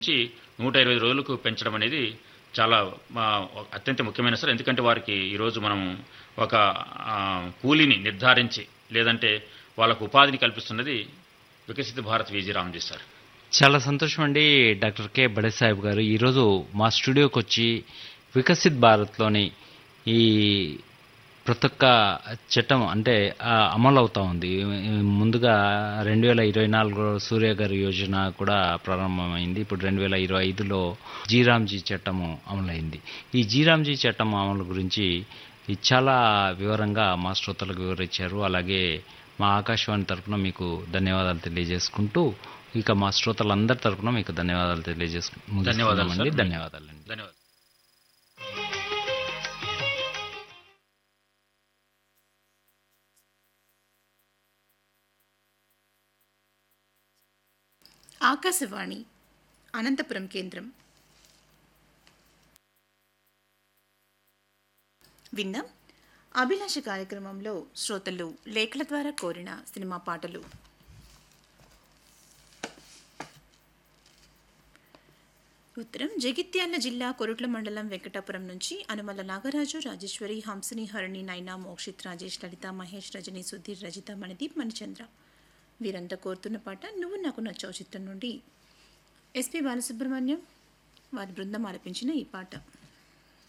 నుంచి నూట ఇరవై రోజులకు పెంచడం అనేది చాలా ఆ, అత్యంత ముఖ్యమైన సార్ ఎందుకంటే వారికి ఈరోజు మనం ఒక ఆ, కూలీని నిర్ధారించి లేదంటే వాళ్ళకు ఉపాధిని కల్పిస్తున్నది వికసిత భారత్ విజయ రామ్జీ సార్ చాలా సంతోషం అండి డాక్టర్ కె బడే సాహెబ్ గారు ఈరోజు మా స్టూడియోకి వచ్చి వికసిత్ భారత్లోని ఈ ప్రతి ఒక్క చట్టం అంటే ఆ, అమలు అవుతా ఉంది ముందుగా రెండు వేల ఇరవై నాలుగులో సూర్య గారి యోజన కూడా ప్రారంభమైంది ఇప్పుడు రెండు వేల ఇరవై ఐదులో జీరామ్జీ చట్టము అమలైంది ఈ జీరామ్జీ చట్టం అమలు గురించి ఇది చాలా వివరంగా మా శ్రోతలకు వివరించారు అలాగే మా ఆకాశవాణి తరపున మీకు ధన్యవాదాలు తెలియజేసుకుంటూ ఇక మా శ్రోతలందరి తరపున మీకు ధన్యవాదాలు తెలియజేసుకుంటూ ధన్యవాదాలు సార్. ధన్యవాదాలండి ధన్యవాదాలు ఆకాశవాణి అనంతపురం కేంద్రం విందాం అభిలాష కార్యక్రమంలో శ్రోతలు లేఖల ద్వారా కోరిన సినిమా పాటలు ఉత్తరం జగిత్యాల జిల్లా కొరుట్ల మండలం వెంకటాపురం నుంచి అనుమల నాగరాజు రాజేశ్వరి హంసిని హరిణి నైనా మోక్షిత్ రాజేష్ లలిత మహేష్ రజని సుధీర్ రజిత మణిదీప్ మణిచంద్ర వీరంతా కోరుతున్న పాట నువ్వు నాకు నచ్చావు చిత్రం నుండి ఎస్పి బాలసుబ్రహ్మణ్యం వారి బృందం ఆలపించిన ఈ పాట